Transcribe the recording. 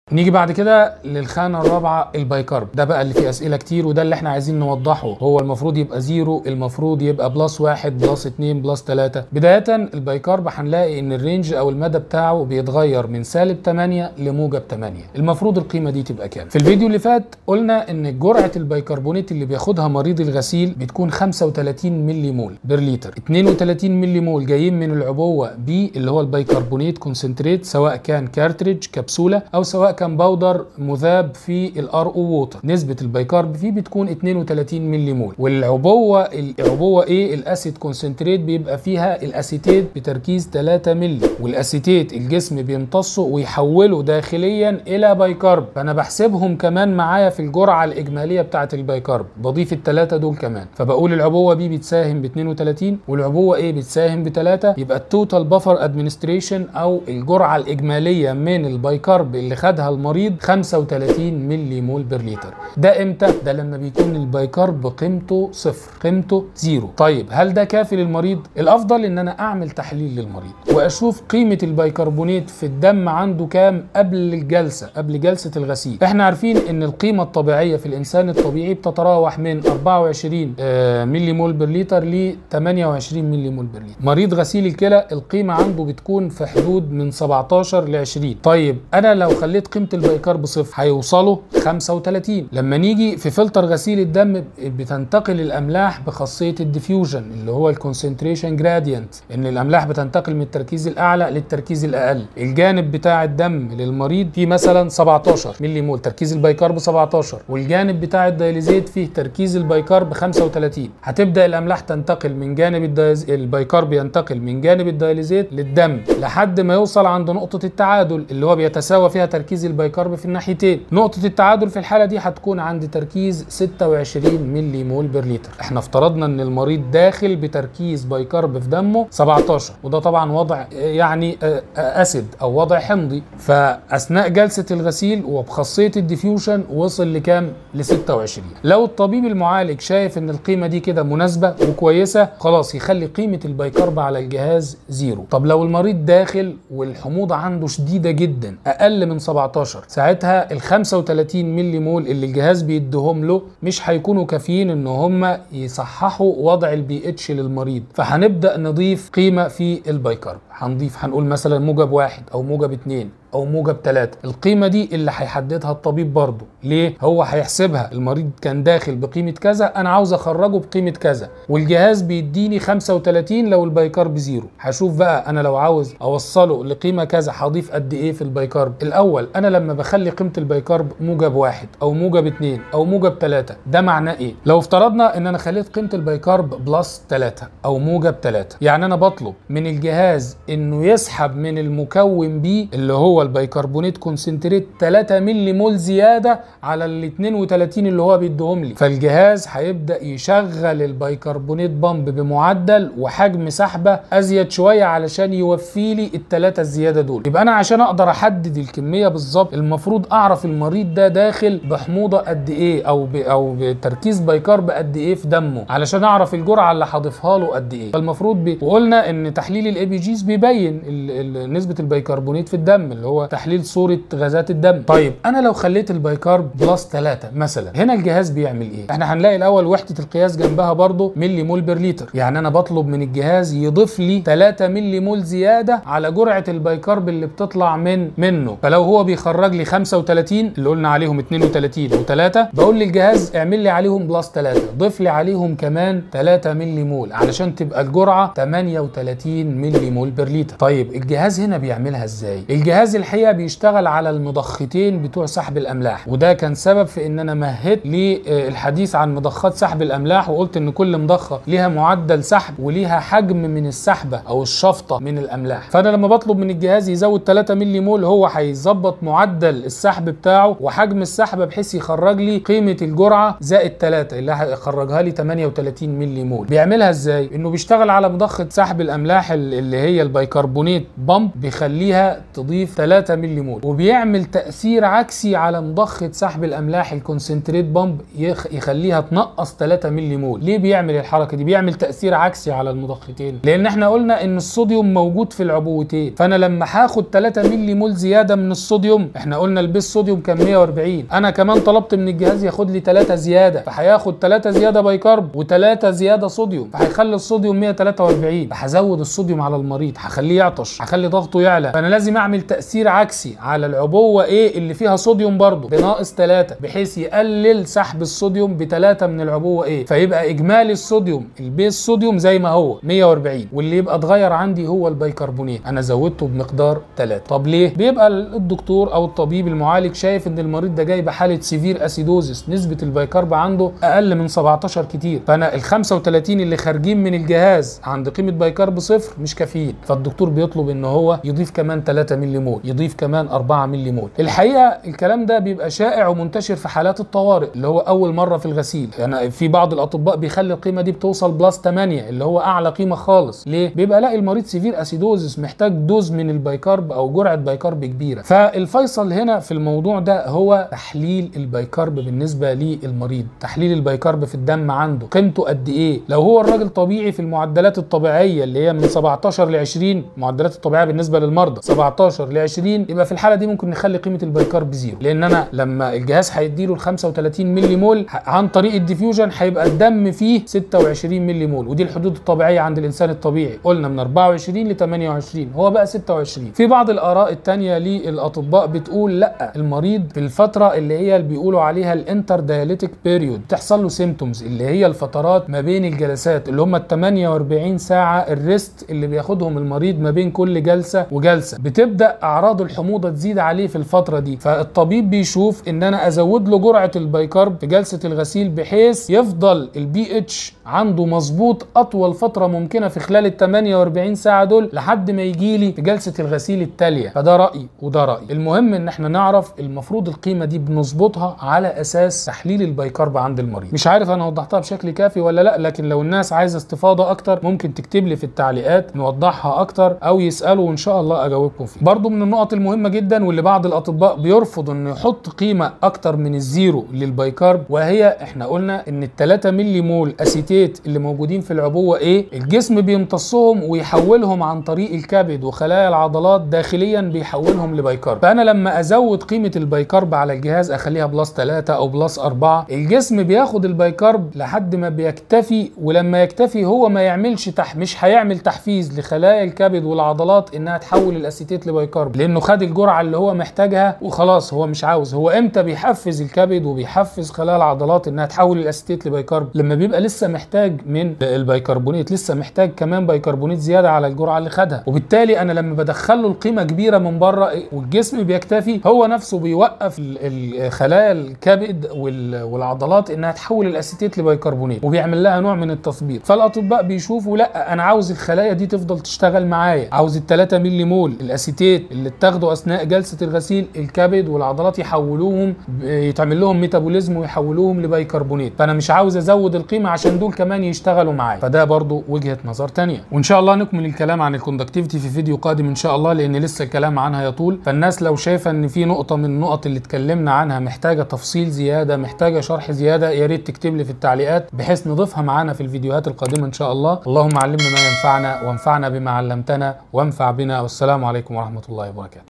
نيجي بعد كده للخانه الرابعه البايكارب ده بقى اللي فيه اسئله كتير وده اللي احنا عايزين نوضحه هو المفروض يبقى زيرو المفروض يبقى بلس واحد بلس اتنين بلس تلاتة بدايه البايكارب هنلاقي ان الرينج او المدى بتاعه بيتغير من سالب 8 لموجب 8 المفروض القيمه دي تبقى كام في الفيديو اللي فات قلنا ان جرعه البيكربونات اللي بياخدها مريض الغسيل بتكون 35 ملي مول بير لتر 32 ملي مول جايين من العبوه بي اللي هو البيكربونات كونسنتريت سواء كان كارتريج كبسوله او سواء كان باودر مذاب في الار او ووتر نسبه البيكارب فيه بتكون 32 ملي مول والعبوه العبوه ايه الاسيد كونسنتريت بيبقى فيها الاسيتيت بتركيز 3 ملي والاسيتيت الجسم بيمتصه ويحوله داخليا الى بيكارب فانا بحسبهم كمان معايا في الجرعه الاجماليه بتاعه البيكارب بضيف الثلاثه دول كمان فبقول العبوه بي بتساهم ب 32 والعبوه ايه بتساهم ب 3 يبقى التوتال بفر ادمنستريشن او الجرعه الاجماليه من البيكارب اللي خدها المريض 35 ملي مول بير لتر ده امتى ده لما بيكون البيكارب قيمته صفر قيمته زيرو طيب هل ده كافي للمريض الافضل ان انا اعمل تحليل للمريض واشوف قيمه البيكربونات في الدم عنده كام قبل الجلسه قبل جلسه الغسيل احنا عارفين ان القيمه الطبيعيه في الانسان الطبيعي بتتراوح من 24 آه، ملي مول بير لتر ل 28 ملي مول بير لتر مريض غسيل الكلى القيمه عنده بتكون في حدود من 17 ل 20 طيب انا لو خليت قيمه البيكرب صفر هيوصلوا 35 لما نيجي في فلتر غسيل الدم بتنتقل الاملاح بخاصيه الديفيوجن اللي هو الكونسنتريشن جرادينت ان الاملاح بتنتقل من التركيز الاعلى للتركيز الاقل الجانب بتاع الدم للمريض فيه مثلا 17 ملي مول تركيز البيكرب 17 والجانب بتاع الدياليزيت فيه تركيز البيكرب 35 هتبدا الاملاح تنتقل من جانب الديز... البيكرب ينتقل من جانب الدياليزيت للدم لحد ما يوصل عند نقطه التعادل اللي هو بيتساوى فيها تركيز البيكرب في الناحيتين نقطه التعادل في الحاله دي هتكون عند تركيز 26 ملي مول بير لتر احنا افترضنا ان المريض داخل بتركيز بيكرب في دمه 17 وده طبعا وضع يعني اسيد او وضع حمضي فاثناء جلسه الغسيل وبخاصيه الديفيوشن وصل لكام ل 26 لو الطبيب المعالج شايف ان القيمه دي كده مناسبه وكويسه خلاص يخلي قيمه البيكرب على الجهاز زيرو طب لو المريض داخل والحموضه عنده شديده جدا اقل من 17 ساعتها ال 35 ملي مول اللي الجهاز بيديهم له مش هيكونوا كافيين ان هم يصححوا وضع البي اتش للمريض فهنبدا نضيف قيمه في البيكرب هنضيف هنقول مثلا موجب واحد او موجب اتنين او موجب 3 القيمه دي اللي هيحددها الطبيب برضه ليه هو هيحسبها المريض كان داخل بقيمه كذا انا عاوز اخرجه بقيمه كذا والجهاز بيديني 35 لو البيكارب زيرو هشوف بقى انا لو عاوز اوصله لقيمه كذا هضيف قد ايه في البيكارب الاول انا لما بخلي قيمه البيكارب موجب واحد او موجب 2 او موجب 3 ده معناه ايه لو افترضنا ان انا خليت قيمه البيكارب بلس 3 او موجب 3 يعني انا بطلب من الجهاز انه يسحب من المكون بي اللي هو البيكربونات كونسنتريت 3 ملي مول زياده على ال 32 اللي هو بيديهم لي فالجهاز هيبدا يشغل البيكربونات بامب بمعدل وحجم سحبه ازيد شويه علشان يوفي لي الثلاثه الزياده دول يبقى انا عشان اقدر احدد الكميه بالظبط المفروض اعرف المريض ده داخل بحموضه قد ايه او ب او بتركيز بيكرب قد ايه في دمه علشان اعرف الجرعه اللي هضيفها له قد ايه فالمفروض بي... وقلنا ان تحليل الاي بي جيز بيبين ال... ال... نسبه البيكربونات في الدم اللي هو تحليل صوره غازات الدم طيب انا لو خليت البيكارب بلس 3 مثلا هنا الجهاز بيعمل ايه احنا هنلاقي الاول وحده القياس جنبها برضو ملي مول بير لتر يعني انا بطلب من الجهاز يضيف لي 3 ملي مول زياده على جرعه البيكارب اللي بتطلع من منه فلو هو بيخرج لي 35 اللي قلنا عليهم 32 و3 بقول للجهاز اعمل لي عليهم بلس 3 ضيف لي عليهم كمان 3 ملي مول علشان تبقى الجرعه 38 ملي مول بير لتر طيب الجهاز هنا بيعملها ازاي الجهاز الحقيقه بيشتغل على المضختين بتوع سحب الاملاح وده كان سبب في ان انا مهدت للحديث عن مضخات سحب الاملاح وقلت ان كل مضخه ليها معدل سحب وليها حجم من السحبه او الشفطه من الاملاح فانا لما بطلب من الجهاز يزود 3 ملي مول هو هيظبط معدل السحب بتاعه وحجم السحبه بحيث يخرج لي قيمه الجرعه زائد 3 اللي هيخرجها لي 38 ملي مول بيعملها ازاي انه بيشتغل على مضخه سحب الاملاح اللي هي البيكربونات بامب بيخليها تضيف 3 ملي مول وبيعمل تاثير عكسي على مضخه سحب الاملاح الكونسنتريت بامب يخ يخليها تنقص 3 ملي مول ليه بيعمل الحركه دي بيعمل تاثير عكسي على المضختين لان احنا قلنا ان الصوديوم موجود في العبوتين فانا لما هاخد 3 ملي مول زياده من الصوديوم احنا قلنا البيس صوديوم كان 140 انا كمان طلبت من الجهاز ياخد لي 3 زياده فهياخد 3 زياده بايكارب و3 زياده صوديوم فهيخلي الصوديوم 143 فهزود الصوديوم على المريض هخليه يعطش هخلي ضغطه يعلى فانا لازم اعمل تاثير عكسي على العبوه ايه اللي فيها صوديوم برضه بناقص 3 بحيث يقلل سحب الصوديوم بثلاثه من العبوه ايه فيبقى اجمالي الصوديوم البيس صوديوم زي ما هو 140 واللي يبقى اتغير عندي هو البيكربونات انا زودته بمقدار 3 طب ليه بيبقى الدكتور او الطبيب المعالج شايف ان المريض ده جاي بحاله سيفير اسيدوزس نسبه البيكرب عنده اقل من 17 كتير فانا ال 35 اللي خارجين من الجهاز عند قيمه بيكرب صفر مش كافيين فالدكتور بيطلب ان هو يضيف كمان 3 ملي مول يضيف كمان 4 ملي مول الحقيقه الكلام ده بيبقى شائع ومنتشر في حالات الطوارئ اللي هو اول مره في الغسيل يعني في بعض الاطباء بيخلي القيمه دي بتوصل بلس 8 اللي هو اعلى قيمه خالص ليه بيبقى لاقي المريض سيفير اسيدوزس محتاج دوز من البيكارب او جرعه بيكارب كبيره فالفيصل هنا في الموضوع ده هو تحليل البيكارب بالنسبه للمريض تحليل البيكارب في الدم عنده قيمته قد ايه لو هو الراجل طبيعي في المعدلات الطبيعيه اللي هي من 17 ل 20 المعدلات الطبيعيه بالنسبه للمرضى 17 ل 20 يبقى في الحاله دي ممكن نخلي قيمه البيكارب زيرو لان انا لما الجهاز هيديله ال 35 ملي مول عن طريق الديفيوجن هيبقى الدم فيه 26 ملي مول ودي الحدود الطبيعيه عند الانسان الطبيعي قلنا من 24 ل 28 هو بقى 26 في بعض الاراء الثانيه للاطباء بتقول لا المريض في الفتره اللي هي اللي بيقولوا عليها الانتر داياليتيك بيريود تحصل له سيمتومز اللي هي الفترات ما بين الجلسات اللي هم ال 48 ساعه الريست اللي بياخدهم المريض ما بين كل جلسه وجلسه بتبدا اعراض الحموضه تزيد عليه في الفتره دي فالطبيب بيشوف ان انا ازود له جرعه البيكارب في جلسه الغسيل بحيث يفضل البي اتش عنده مظبوط اطول فتره ممكنه في خلال ال 48 ساعه دول لحد ما يجي لي في جلسه الغسيل التاليه فده رايي وده رايي المهم ان احنا نعرف المفروض القيمه دي بنظبطها على اساس تحليل البيكارب عند المريض مش عارف انا وضحتها بشكل كافي ولا لا لكن لو الناس عايزه استفاضه اكتر ممكن تكتب لي في التعليقات نوضحها اكتر او يسالوا وان شاء الله اجاوبكم فيه برضو من النقط المهمه جدا واللي بعض الاطباء بيرفض انه يحط قيمه اكتر من الزيرو للبيكارب وهي احنا قلنا ان ال 3 ملي مول اسيتيت اللي موجودين في العبوه ايه الجسم بيمتصهم ويحولهم عن طريق الكبد وخلايا العضلات داخليا بيحولهم لبيكارب فانا لما ازود قيمه البيكارب على الجهاز اخليها بلس 3 او بلس 4 الجسم بياخد البيكارب لحد ما بيكتفي ولما يكتفي هو ما يعملش تح مش هيعمل تحفيز لخلايا الكبد والعضلات انها تحول الاسيتيت لبيكارب لانه خد الجرعه اللي هو محتاجها وخلاص هو مش عاوز هو امتى بيحفز الكبد وبيحفز خلايا العضلات انها تحول الاسيتيت لبيكارب لما بيبقى لسه محتاج من البيكربونات لسه محتاج كمان بيكربونات زياده على الجرعه اللي خدها وبالتالي انا لما بدخل له القيمه كبيره من بره والجسم بيكتفي هو نفسه بيوقف خلايا الكبد والعضلات انها تحول الاسيتيت لبيكربونات وبيعمل لها نوع من التثبيط فالاطباء بيشوفوا لا انا عاوز الخلايا دي تفضل تشتغل معايا عاوز ال 3 ملي مول الاسيتيت اللي اتاخدوا اثناء جلسه الغسيل الكبد والعضلات يحولوهم يتعمل لهم ميتابوليزم ويحولوهم لبيكربونات فانا مش عاوز ازود القيمه عشان دول كمان يشتغلوا معايا فده برضو وجهه نظر تانية وان شاء الله نكمل الكلام عن الكوندكتيفيتي في فيديو قادم ان شاء الله لان لسه الكلام عنها يطول فالناس لو شايفه ان في نقطه من النقط اللي اتكلمنا عنها محتاجه تفصيل زياده محتاجه شرح زياده يا ريت تكتب لي في التعليقات بحيث نضيفها معانا في الفيديوهات القادمه ان شاء الله اللهم علمنا ما ينفعنا وانفعنا بما علمتنا وانفع بنا والسلام عليكم ورحمه الله وبركاته